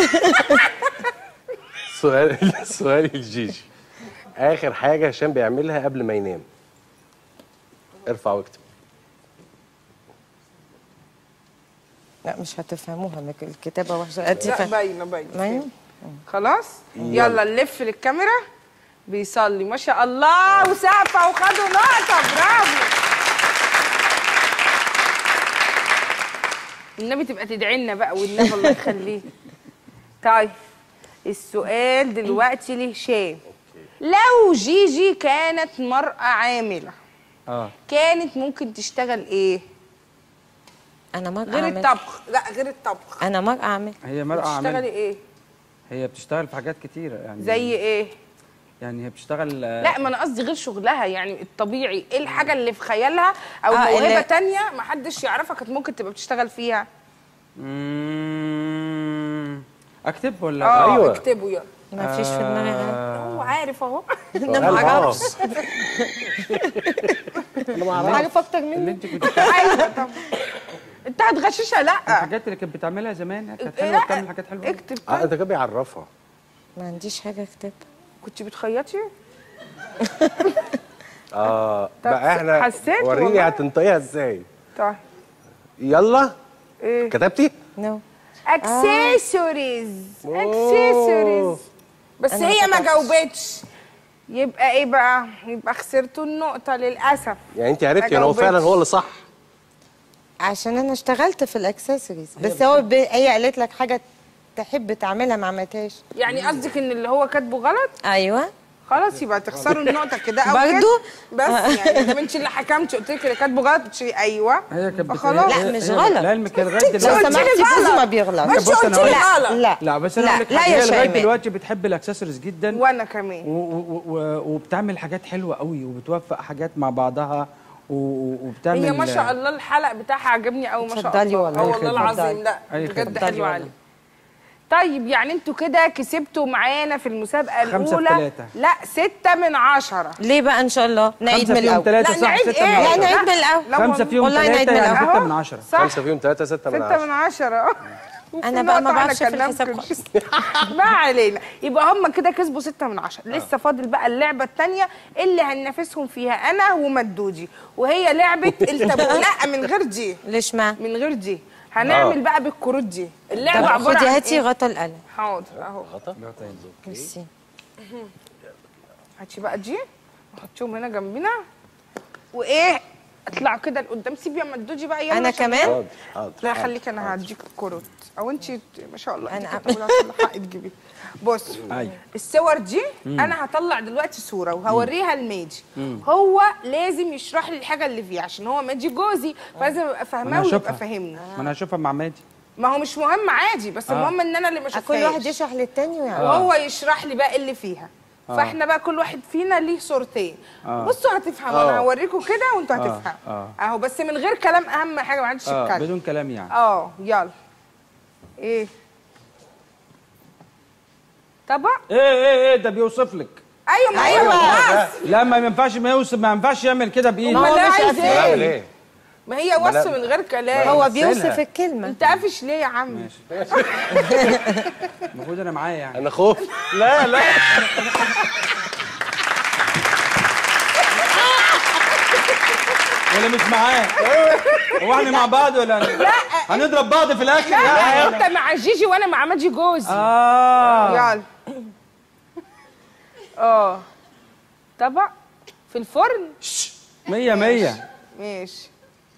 سؤال سؤال الجيجي اخر حاجه هشام بيعملها قبل ما ينام ارفع واكتب لا مش هتفهموها لك الكتابه وحشه انت لا فاهم باينة باينة ما خلاص يلا نلف للكاميرا بيصلي ما شاء الله وسقفة وخدوا نقطة برافو النبي تبقى تدعي لنا بقى والنبي الله يخليه طيب السؤال دلوقتي لهشام لو جيجي كانت مرأة عاملة اه كانت ممكن تشتغل ايه؟ انا ما غير اعمل الطبخ لا غير الطبخ انا ما اعمل هي مرأة تشتغلي عاملة ايه؟ هي بتشتغل في حاجات كتيرة يعني زي ايه؟ يعني هي بتشتغل آه، لا ما انا قصدي غير شغلها يعني الطبيعي ايه الحاجه اللي في خيالها او آه، موهبه اللي- تانية محدش يعرفها كانت ممكن تبقى بتشتغل فيها مم، اكتب ولا اه أيوة. اكتبوا يلا ما فيش في دماغي حاجه آه، هو عارف اهو انا ما اعرفش انا ما اعرفش عارف اكتر اللي مني انت كنت بتعملي ايوه طبعا انت هتغششها لا الحاجات اللي كانت بتعملها زمان كانت إيه، حلوه بتعمل حاجات حلوه اكتب اه طيب انت كده بيعرفها ما عنديش حاجه اكتب كنت بتخيطي اه طب بقى احنا حسيت وريني والله. هتنطقيها ازاي طيب يلا ايه كتبتي نو اكسسوارز اكسسوارز بس أنا هي ما كتبت. جاوبتش يبقى ايه بقى يبقى خسرتوا النقطه للاسف يعني انت عرفتي ما ان هو فعلا جاوبتش. هو اللي صح عشان انا اشتغلت في الاكسسوارز بس هو ب... هي قالت لك حاجه تحب تعملها ما عملتهاش يعني قصدك ان اللي هو كاتبه غلط ايوه خلاص يبقى تخسروا النقطه كده او برضو؟ كده. بس يعني ما انت اللي حكمتي قلت لك اللي كاتبه غلط قلت لي ايوه هي كانت بت- فخلاص. هي- لا، مش هي- غلط. لعلمك هي لغايه لو دلوقتي قلت لي سمحتي غلط. جوزي ما بيغلطش انت بص قلت أنا لي هقول غلط لا لا بس انا لا اقول لك لا حاجه يا هي لغايه شيماء دلوقتي بتحب الاكسسوارز جدا وانا كمان و- و- و- وبتعمل حاجات حلوه قوي وبتوفق حاجات مع بعضها و- و- وبتعمل هي ما شاء الله الحلقه بتاعها عجبني قوي ما شاء اتفضلي الله والله. اه أي والله خدمة. العظيم اتفضلي. لا أي بجد خدمة. حلو اتفضلي عليك طيب يعني انتوا كده كسبتوا معانا في المسابقه خمسة الاولى بتلاتة. لا ستة من عشرة ليه بقى ان شاء الله نعيد خمسة من فيهم الاول ثلاثة لا صح نعيد ستة من ايه لا، عشرة نعيد من الأول. لا خمسة والله. فيهم والله نعيد ثلاثة من يعني الأول. ستة من عشرة صح خمسة فيهم ثلاثة ستة من ستة عشرة من عشرة وفي أنا بقى ما نقطة بعرفش في الحساب كلمكم. خالص. ما علينا يبقى هم كده كسبوا ستة من عشرة لسه فاضل بقى اللعبة التانية اللي هننافسهم فيها أنا ومدودي وهي لعبة التابو لا من غير دي ليش ما من غير دي هنعمل بقى بالكروت دي اللعبة عبارة خدي عن هاتي إيه؟ غطا القلم حاضر اهو ميرسي هاتي بقى دي نحطهم هنا جنبنا وايه اطلعوا كده لقدام سيب يا مدوجي بقى يلا انا عشان- كمان حاضر حاضر لا خليك انا هديك الكروت او انت ما شاء الله انت أنا- كنت بتقولي عشان حق تجيبي بص أيوة. الصور دي انا هطلع دلوقتي صوره وهوريها لماجي هو لازم يشرح لي الحاجه اللي فيها عشان هو ماجي جوزي فلازم ابقى ما فاهماه انا ويبقى هشوفها فاهمني ما انا هشوفها مع مادي ما هو مش مهم عادي بس المهم ان انا اللي ما كل شفتهاش واحد يشرح للتاني يعني وهو يشرح لي بقى إيه اللي فيها فاحنا بقى كل واحد فينا ليه صورتين آه. بصوا هتفهموا انا هوريكم كده وانتوا آه. هتفهموا آه. اهو بس من غير كلام اهم حاجه ما حدش اه يتكلم بدون كلام يعني اه يلا ايه طبق ايه ايه ايه ده بيوصف لك ايوه ما ايوه أيوة. بس لا ما ينفعش ما يوصف ما ينفعش يعمل كده بايده ما هو لا مش عايز قافل. بعمل ايه ايه؟ ما هي وصف من غير كلام هو مثلها. بيوصف الكلمه انت قافش ليه يا عم ماشي المفروض انا معايا يعني انا خفت لا لا ولا مش معاه هو احنا مع بعض ولا لا هنضرب بعض في الاخر لا انت مع جيجي وانا مع ماجي جوزي اه يلا اه طبق في الفرن مية مية ماشي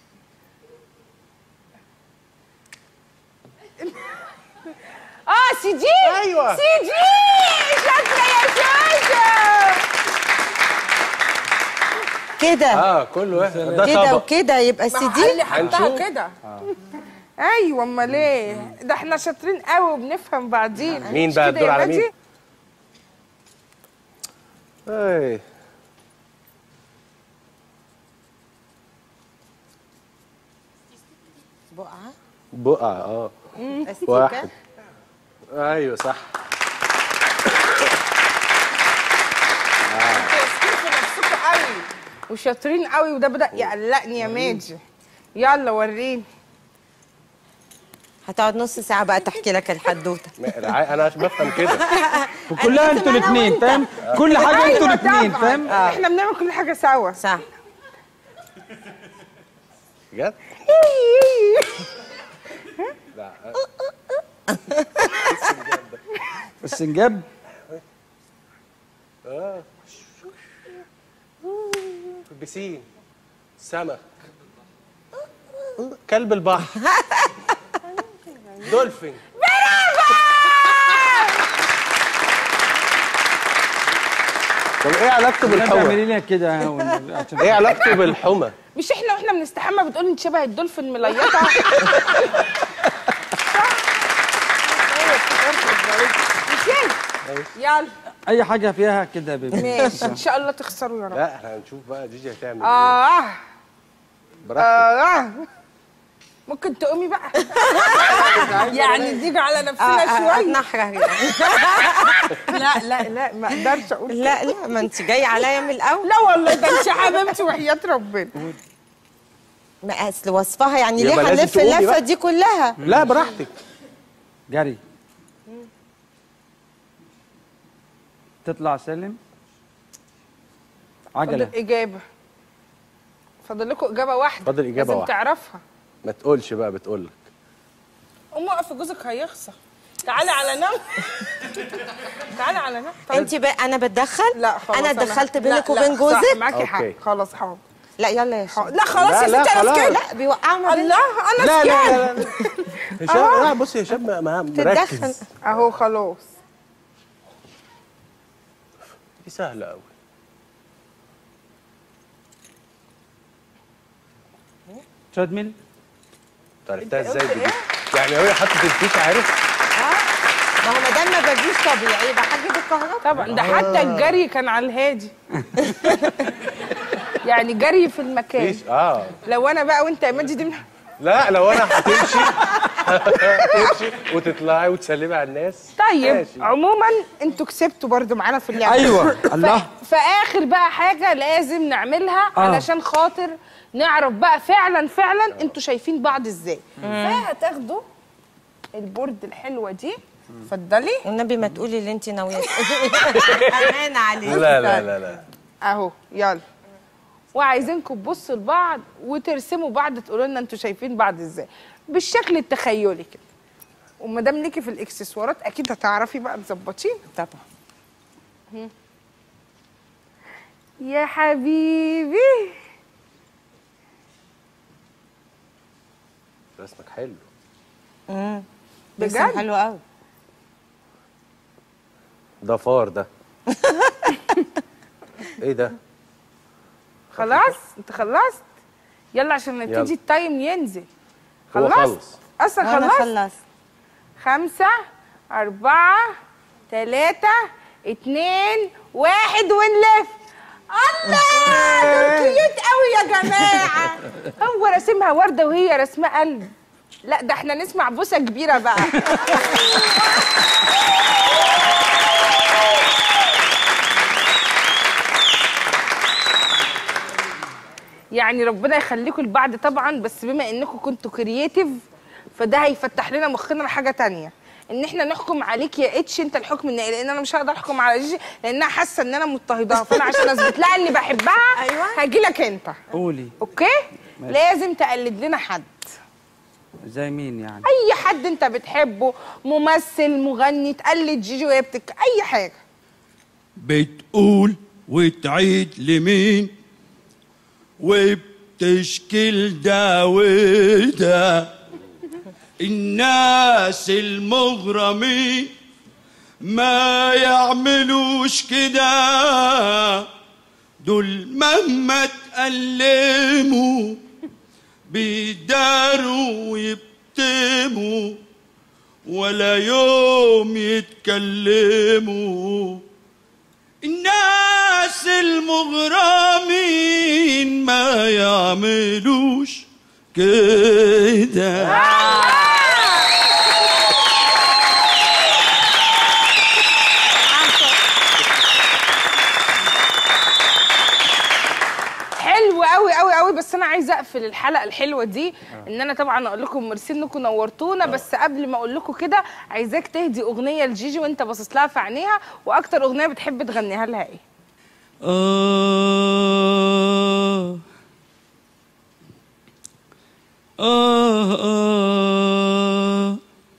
اه سي دي أيوة. سي دي شاطره يا شاشه كده اه كل واحد ده كده طبق وكده يبقى ما سي هو دي اللي حطها كده ايوه امال ايه ده احنا شاطرين قوي وبنفهم بعدين مين مش بقى كده الدور يا على ماجي؟ مين؟ ايه بقعه بقع اه استيكه واحد ايوه صح واثقين في نفسكم قوي وشاطرين قوي وده بدا يقلقني يا ماجي يلا وريني هتقعد نص ساعه بقى تحكي لك الحدوته ما- الع- انا عشان بفهم كده وكلها لازم انتوا أنا الاثنين وأنت. فاهم كل حاجه انتوا أيوة الاثنين طبعاً. فاهم احنا بنعمل كل حاجه سوا صح بجد لا السنجاب في البسين سمك كلب البحر دولفين طب ايه علاقته لا بالحمى؟ تعملي لنا كده ون- عشان- ايه علاقته بالحمى؟ مش احنا واحنا بنستحمى بتقول انت شبه الدولفين مليطه مش كده؟ يلا اي حاجه فيها كده يا بيبي ماشي ان شاء الله تخسروا يا رب لا احنا هنشوف بقى جيجي هتعمل ايه اه براحتك اه ممكن تقومي بقى يعني تيجي على نفسنا شويه اتنحرج يعني لا لا لا ما اقدرش اقول لا لا ما انت جاي عليا من الاول لا والله ده انت حبيبتي وحياه ربنا ما اصل وصفها يعني يبقى ليه لازم هنلف تقومي اللفه بقى. دي كلها لا براحتك جري تطلع سلم عجله فاضل اجابه فاضل لكم اجابه واحده فاضل إجابة لازم واحدة. تعرفها ما تقولش بقى بتقول لك قوم وقف جوزك هيخسر تعالي على نم تعالي على نم طيب. انت بقى انا بتدخل لا خلاص انا دخلت لا، بينك لا، وبين صح، جوزك معاكي حق أوكي. خلاص حاضر لا يلا يا حاضر. شيخ لا خلاص لا، يا لا، ستي انا خلاص. سكت لا بيوقعوا ما بين الله انا لا لا سكت لا لا هشام لا بصي هشام ما- ما تتدخل مركز اهو خلاص دي سهله قوي تريدميل عرفتها أنت ازاي قلت دي يعني هو حطت الفيش عارف ما هو ما دام ما بجيش طبيعي يبقى حاجه بالكهرباء طبعا ده حتى الجري كان على الهادي يعني جري في المكان فيش اه لو انا بقى وانت يا ماجي دي من- لا لو انا هتمشي هتمشي وتطلعي وتسلمي على الناس طيب ماشي. عموما انتوا كسبتوا برضو معانا في اللعبه ايوه الله فاخر بقى حاجه لازم نعملها آه. علشان خاطر نعرف بقى فعلا فعلا انتوا شايفين بعض ازاي فهتاخدوا البورد الحلوه دي اتفضلي والنبي ما تقولي اللي انت ناويه امان عليك لا لا لا لا اهو يلا وعايزينكم تبصوا لبعض وترسموا بعض تقولوا لنا انتوا شايفين بعض ازاي بالشكل التخيلي كده وما دام ليكي في الاكسسوارات اكيد هتعرفي بقى تظبطيه طبعا يا حبيبي رسمك حلو بجد بجد؟ حلو قوي ده فار ده ايه ده خلاص انت خلصت يلا عشان نبتدي يلا. التايم ينزل هو خلصت خلص. اصلا وانا خلصت خلصت خمسة أربعة تلاتة اتنين واحد ونلف الله دول كيوت قوي يا جماعة هو راسمها وردة وهي رسمة قلب لا ده احنا نسمع بوسة كبيرة بقى يعني ربنا يخليكم لبعض طبعا بس بما انكم كنتوا كرييتيف فده هيفتح لنا مخنا لحاجه تانية ان احنا نحكم عليك يا اتش انت الحكم النهائي لان انا مش هقدر احكم على جيجي لانها حاسه ان انا مضطهداها فانا عشان اثبت لها اني بحبها أيوة. هاجي لك انت قولي اوكي ماشي. لازم تقلد لنا حد زي مين يعني اي حد انت بتحبه ممثل مغني تقلد جيجي وهي بتك اي حاجه بتقول وتعيد لمين وبتشكل ده وده الناس المغرمين ما يعملوش كده دول مهما تألموا بيداروا ويبتموا ولا يوم يتكلموا الناس المغرمين ما يعملوش كده حلو قوي قوي قوي بس انا عايزه اقفل الحلقه الحلوه دي ان انا طبعا اقول لكم ميرسي انكم نورتونا بس قبل ما اقول لكم كده عايزاك تهدي اغنيه لجيجي وانت باصص لها في عينيها واكتر اغنيه بتحب تغنيها لها ايه آه آه آه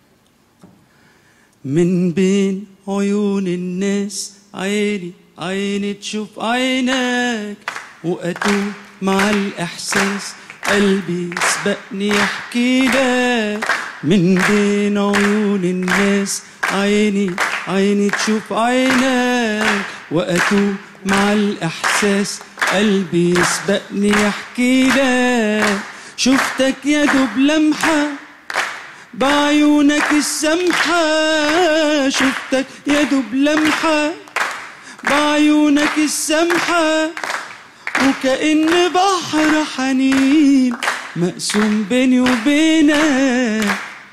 من بين عيون الناس عيني عيني تشوف عينك وأتوه مع الإحساس قلبي يسبقني يحكي لك من بين عيون الناس عيني عيني تشوف عينك وأتوه مع الإحساس قلبي يسبقني يحكي لك شفتك يا دوب لمحة بعيونك السمحة شفتك يا دوب لمحة بعيونك السمحة وكأن بحر حنين مقسوم بيني وبينك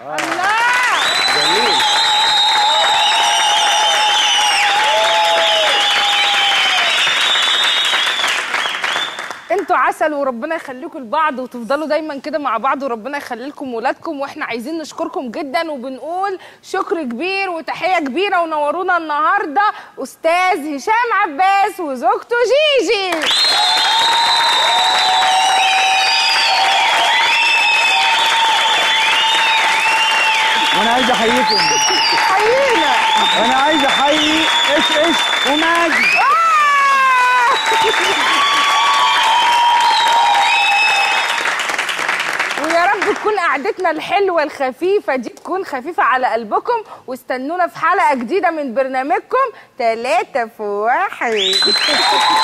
انتوا عسل وربنا يخليكم لبعض وتفضلوا دايما كده مع بعض وربنا يخلي لكم ولادكم واحنا عايزين نشكركم جدا وبنقول شكر كبير وتحيه كبيره ونورونا النهارده استاذ هشام عباس وزوجته جيجي وانا عايز احييكم حيينا وانا عايز احيي ايش ايش وماجي ويا رب تكون قعدتنا الحلوة الخفيفة دي تكون خفيفة على قلبكم واستنونا في حلقة جديدة من برنامجكم تلاتة في واحد